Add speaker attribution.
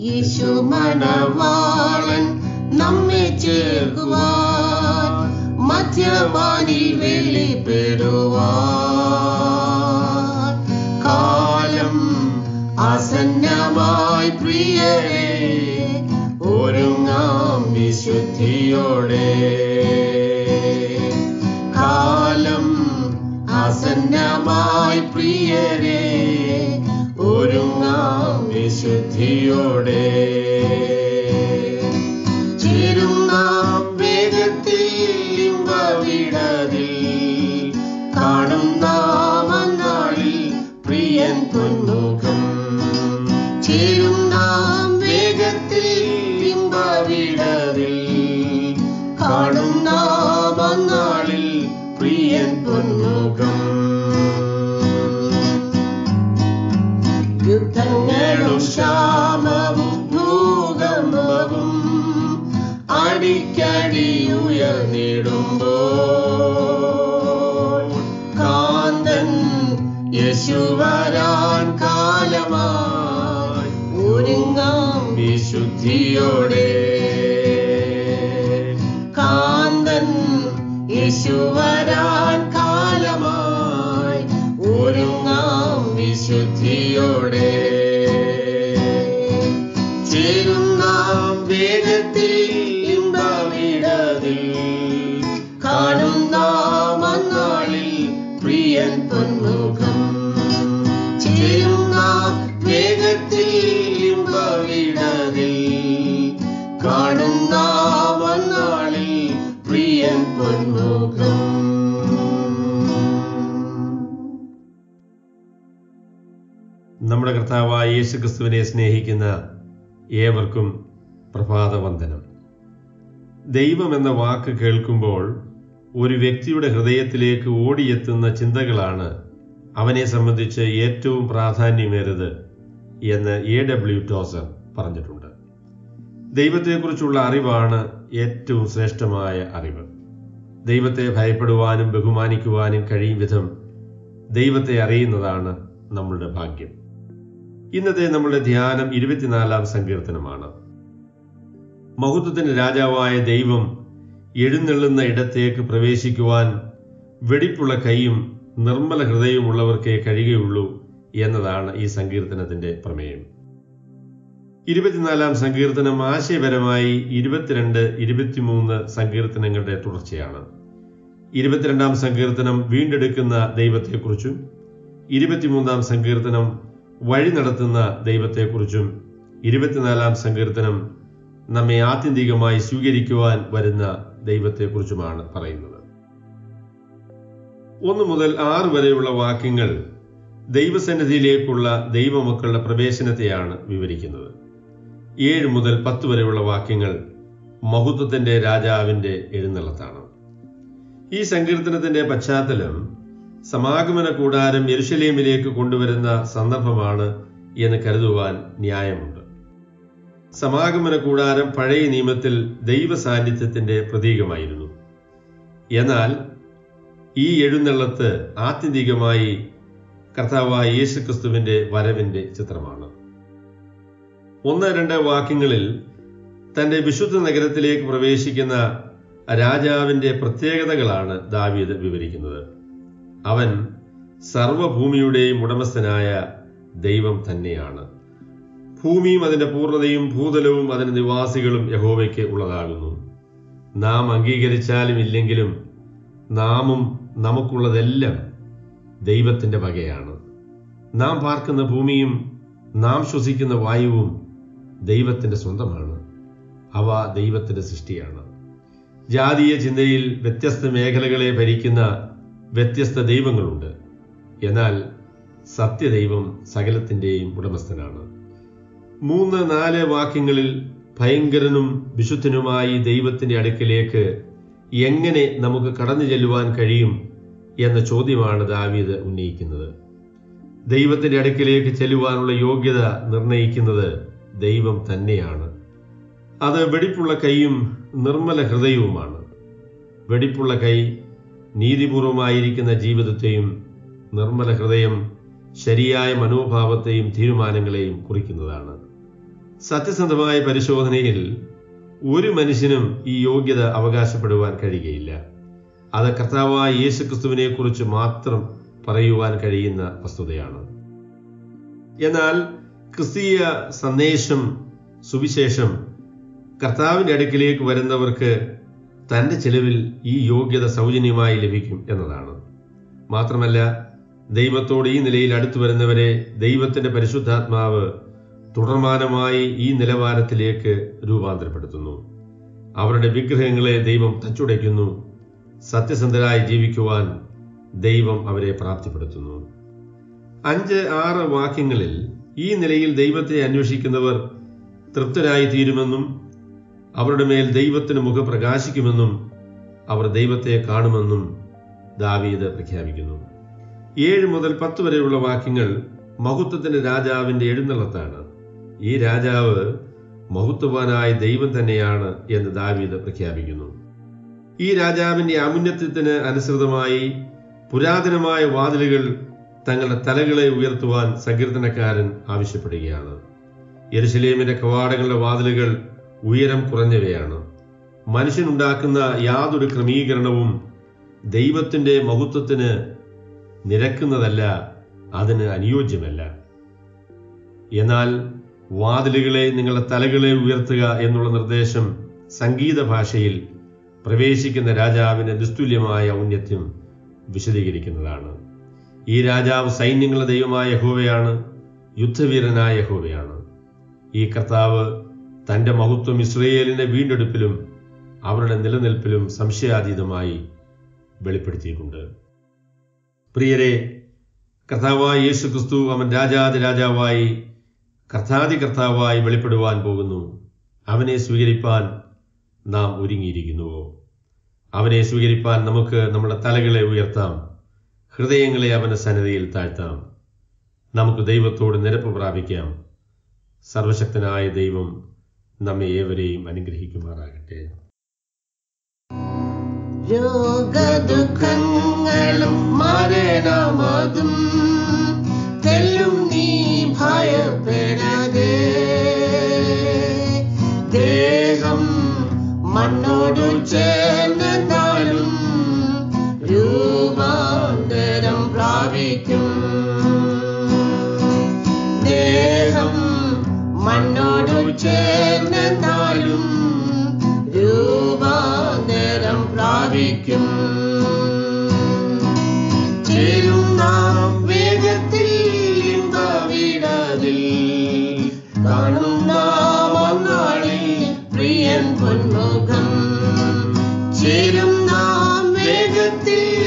Speaker 1: യേശു മണവാളൻ നമ്മെ ചേർക്കുവാൻ മധ്യവാനിൽ വെളിപ്പെടുവാൻ കാലം ആസന്നമായി പ്രിയരെ ഒരുങ്ങാം വിശുദ്ധിയോടെ കാലം ആസന്നമായി പ്രിയരെ ഒരുങ്ങാം വിശുദ്ധിയോടെ ചേരും നാം വേഗത്തിൽ ഇമ്പവിടതിൽ കാണും നാം അന്നാളിൽ പ്രിയൻ പൊന്മുഖം ചേരും നാം വേഗത്തിൽ ഇമ്പവിടതിൽ കാണും നാം അന്നാളിൽ പ്രിയൻ പൊന്മുഖം യുദ്ധങ്ങളും ക്ഷാമവും ഭൂകമ്പവും അടിക്കടി ഉയർന്നിടുമ്പോൾ കാന്തൻ യേശുവരാൻ കാലമായി ഒരുങ്ങാം വിശുദ്ധിയോടെ കാന്തൻ യേശുവരാൻ കാലമായി ഒരുങ്ങാം വിശുദ്ധിയോടെ ചേരും നാം വേഗത്തിൽ ഇമ്പവിടതിൽ കാണും നാം അന്നാളിൽ പ്രിയൻ പൊന്മുഖം ചേരും നാം വേഗത്തിൽ ഇമ്പവിടതിൽ കാണും നാം അന്നാളിൽ പ്രിയൻ പൊന്മുഖം
Speaker 2: നമ്മുടെ കർത്താവായ യേശു ക്രിസ്തുവിനെ സ്നേഹിക്കുന്ന ഏവർക്കും പ്രഭാതവന്ദനം ദൈവം എന്ന വാക്ക് കേൾക്കുമ്പോൾ ഒരു വ്യക്തിയുടെ ഹൃദയത്തിലേക്ക് ഓടിയെത്തുന്ന ചിന്തകളാണ് അവനെ സംബന്ധിച്ച് ഏറ്റവും പ്രാധാന്യമേറിയത് എന്ന് എ ഡബ്ല്യു ടോസർ പറഞ്ഞിട്ടുണ്ട് ദൈവത്തെക്കുറിച്ചുള്ള അറിവാണ് ഏറ്റവും ശ്രേഷ്ഠമായ അറിവ് ദൈവത്തെ ഭയപ്പെടുവാനും ബഹുമാനിക്കുവാനും കഴിയും വിധം ദൈവത്തെ അറിയുന്നതാണ് നമ്മളുടെ ഭാഗ്യം ഇന്നത്തെ നമ്മുടെ ധ്യാനം ഇരുപത്തിനാലാം സങ്കീർത്തനമാണ് മഹത്വത്തിന് രാജാവായ ദൈവം എഴുന്നള്ളുന്ന ഇടത്തേക്ക് പ്രവേശിക്കുവാൻ വെടിപ്പുള്ള കൈയും നിർമ്മല ഹൃദയവുമുള്ളവർക്കേ കഴിയുകയുള്ളൂ എന്നതാണ് ഈ സങ്കീർത്തനത്തിന്റെ പ്രമേയം ഇരുപത്തിനാലാം സങ്കീർത്തനം ആശയപരമായി ഇരുപത്തിരണ്ട് ഇരുപത്തിമൂന്ന് സങ്കീർത്തനങ്ങളുടെ തുടർച്ചയാണ് ഇരുപത്തിരണ്ടാം സങ്കീർത്തനം വീണ്ടെടുക്കുന്ന ദൈവത്തെക്കുറിച്ചും ഇരുപത്തിമൂന്നാം സങ്കീർത്തനം വഴി നടത്തുന്ന ദൈവത്തെക്കുറിച്ചും ഇരുപത്തിനാലാം സങ്കീർത്തനം നമ്മെ ആത്യന്തികമായി സ്വീകരിക്കുവാൻ വരുന്ന ദൈവത്തെക്കുറിച്ചുമാണ് പറയുന്നത് ഒന്ന് മുതൽ ആറ് വരെയുള്ള വാക്യങ്ങൾ ദൈവസന്നിധിയിലേക്കുള്ള ദൈവമക്കളുടെ പ്രവേശനത്തെയാണ് വിവരിക്കുന്നത് ഏഴ് മുതൽ പത്ത് വരെയുള്ള വാക്യങ്ങൾ മഹത്വത്തിന്റെ രാജാവിന്റെ എഴുന്നള്ളത്താണ് ഈ സങ്കീർത്തനത്തിന്റെ പശ്ചാത്തലം സമാഗമന കൂടാരം യെരുശലേമിലേക്ക് കൊണ്ടുവരുന്ന സന്ദർഭമാണ് എന്ന് കരുതുവാൻ ന്യായമുണ്ട് സമാഗമന കൂടാരം പഴയ നിയമത്തിൽ ദൈവ സാന്നിധ്യത്തിന്റെ പ്രതീകമായിരുന്നു എന്നാൽ ഈ എഴുന്നള്ളത്ത് ആത്യന്തികമായി കർത്താവായ യേശുക്രിസ്തുവിന്റെ വരവിന്റെ ചിത്രമാണ് ഒന്ന് രണ്ട് വാക്യങ്ങളിൽ തന്റെ വിശുദ്ധ നഗരത്തിലേക്ക് പ്രവേശിക്കുന്ന രാജാവിന്റെ പ്രത്യേകതകളാണ് ദാവീദ് വിവരിക്കുന്നത് അവൻ സർവഭൂമിയുടെയും ഉടമസ്ഥനായ ദൈവം തന്നെയാണ് ഭൂമിയും അതിന്റെ പൂർണ്ണതയും ഭൂതലവും അതിന്റെ നിവാസികളും യഹോവയ്ക്ക് ഉള്ളതാകുന്നു നാം അംഗീകരിച്ചാലും ഇല്ലെങ്കിലും നാമും നമുക്കുള്ളതെല്ലാം ദൈവത്തിന്റെ വകയാണ് നാം പാർക്കുന്ന ഭൂമിയും നാം ശ്വസിക്കുന്ന വായുവും ദൈവത്തിന്റെ സ്വന്തമാണ് അവ ദൈവത്തിന്റെ സൃഷ്ടിയാണ് ജാതീയ ചിന്തയിൽ വ്യത്യസ്ത മേഖലകളെ ഭരിക്കുന്ന വ്യത്യസ്ത ദൈവങ്ങളുണ്ട് എന്നാൽ സത്യദൈവം സകലത്തിന്റെയും ഉടമസ്ഥനാണ് മൂന്ന് നാല് വാക്യങ്ങളിൽ ഭയങ്കരനും വിശുദ്ധനുമായി ദൈവത്തിന്റെ അടുക്കിലേക്ക് എങ്ങനെ നമുക്ക് കടന്നു ചെല്ലുവാൻ കഴിയും എന്ന ചോദ്യമാണ് ദാവീദ് ഉന്നയിക്കുന്നത് ദൈവത്തിന്റെ അടുക്കിലേക്ക് ചെല്ലുവാനുള്ള യോഗ്യത നിർണയിക്കുന്നത് ദൈവം തന്നെയാണ് അത് വെടിപ്പുള്ള കൈയും നിർമ്മല ഹൃദയവുമാണ് വെടിപ്പുള്ള കൈ നീതിപൂർവമായിരിക്കുന്ന ജീവിതത്തെയും നിർമ്മല ഹൃദയം ശരിയായ മനോഭാവത്തെയും തീരുമാനങ്ങളെയും കുറിക്കുന്നതാണ് സത്യസന്ധമായ പരിശോധനയിൽ ഒരു മനുഷ്യനും ഈ യോഗ്യത അവകാശപ്പെടുവാൻ കഴിയുകയില്ല അത് കർത്താവായ യേശുക്രിസ്തുവിനെ കുറിച്ച് മാത്രം പറയുവാൻ കഴിയുന്ന വസ്തുതയാണ് എന്നാൽ ക്രിസ്തീയ സന്ദേശം സുവിശേഷം കർത്താവിന്റെ അടുക്കിലേക്ക് വരുന്നവർക്ക് തന്റെ ചെലവിൽ ഈ യോഗ്യത സൗജന്യമായി ലഭിക്കും എന്നതാണ് മാത്രമല്ല ദൈവത്തോട് ഈ നിലയിൽ അടുത്തു വരുന്നവരെ ദൈവത്തിന്റെ പരിശുദ്ധാത്മാവ് തുടർമാനമായി ഈ നിലവാരത്തിലേക്ക് രൂപാന്തരപ്പെടുത്തുന്നു അവരുടെ വിഗ്രഹങ്ങളെ ദൈവം തച്ചുടയ്ക്കുന്നു സത്യസന്ധരായി ജീവിക്കുവാൻ ദൈവം അവരെ പ്രാപ്തിപ്പെടുത്തുന്നു അഞ്ച് ആറ് വാക്യങ്ങളിൽ ഈ നിലയിൽ ദൈവത്തെ അന്വേഷിക്കുന്നവർ തൃപ്തരായി തീരുമെന്നും അവരുടെ മേൽ ദൈവത്തിന് മുഖം പ്രകാശിക്കുമെന്നും അവർ ദൈവത്തെ കാണുമെന്നും ദാവീദ് പ്രഖ്യാപിക്കുന്നു ഏഴ് മുതൽ പത്ത് വരെയുള്ള വാക്യങ്ങൾ മഹത്വത്തിന്റെ രാജാവിന്റെ എഴുന്നള്ളത്താണ് ഈ രാജാവ് മഹത്വവാനായ ദൈവം തന്നെയാണ് എന്ന് ദാവീദ് പ്രഖ്യാപിക്കുന്നു ഈ രാജാവിന്റെ ഔന്നത്യത്തിന് അനുസൃതമായി പുരാതനമായ വാതിലുകൾ തങ്ങളുടെ തലകളെ ഉയർത്തുവാൻ സങ്കീർത്തനക്കാരൻ ആവശ്യപ്പെടുകയാണ് യെരുശലേമിന്റെ കവാടങ്ങളുടെ വാതിലുകൾ ഉയരം കുറഞ്ഞവയാണ് മനുഷ്യനുണ്ടാക്കുന്ന യാതൊരു ക്രമീകരണവും ദൈവത്തിന്റെ മഹത്വത്തിന് നിരക്കുന്നതല്ല അതിന് അനുയോജ്യമല്ല എന്നാൽ വാതിലുകളെ നിങ്ങളുടെ തലകളെ ഉയർത്തുക എന്നുള്ള നിർദ്ദേശം സംഗീത ഭാഷയിൽ പ്രവേശിക്കുന്ന രാജാവിന്റെ നിസ്തുല്യമായ ഔന്നത്യം വിശദീകരിക്കുന്നതാണ് ഈ രാജാവ് സൈന്യങ്ങളുടെ ദൈവമായ യഹോവയാണ് യുദ്ധവീരനായ യഹോവയാണ് ഈ കർത്താവ് തന്റെ മഹത്വം ഇസ്രയേലിന്റെ വീണ്ടെടുപ്പിലും അവരുടെ നിലനിൽപ്പിലും സംശയാതീതമായി വെളിപ്പെടുത്തിയിട്ടുണ്ട് പ്രിയരെ കർത്താവായ യേശു ക്രിസ്തു അവൻ രാജാതി രാജാവായി കർത്താതി കർത്താവായി വെളിപ്പെടുവാൻ പോകുന്നു അവനെ സ്വീകരിപ്പാൻ നാം ഒരുങ്ങിയിരിക്കുന്നുവോ അവനെ സ്വീകരിപ്പാൻ നമുക്ക് നമ്മുടെ തലകളെ ഉയർത്താം ഹൃദയങ്ങളെ അവന്റെ സന്നദ്ധയിൽ താഴ്ത്താം നമുക്ക് ദൈവത്തോട് നിരപ്പ് പ്രാപിക്കാം സർവശക്തനായ ദൈവം നമ്മെ ഏവരെയും അനുഗ്രഹിക്കുമാറാകട്ടെ
Speaker 1: രോഗദുഃഖങ്ങളും മരണമതും തെല്ലും നീ ഭയപ്പെടാതെ ദേഹം മണ്ണോടു ചേർന്നാലും രൂപാന്തരം പ്രാപിക്കും ദേഹം മണ്ണോടു ചേർന്നാലും രൂപാന്തരം പ്രാപിക്കും ചേരും നാം വേഗത്തിൽ ഇമ്പവിടതിൽ കാണും നാം അന്നാളിൽ പ്രിയൻ പൊന്മുഖം ചേരും നാം വേഗത്തിൽ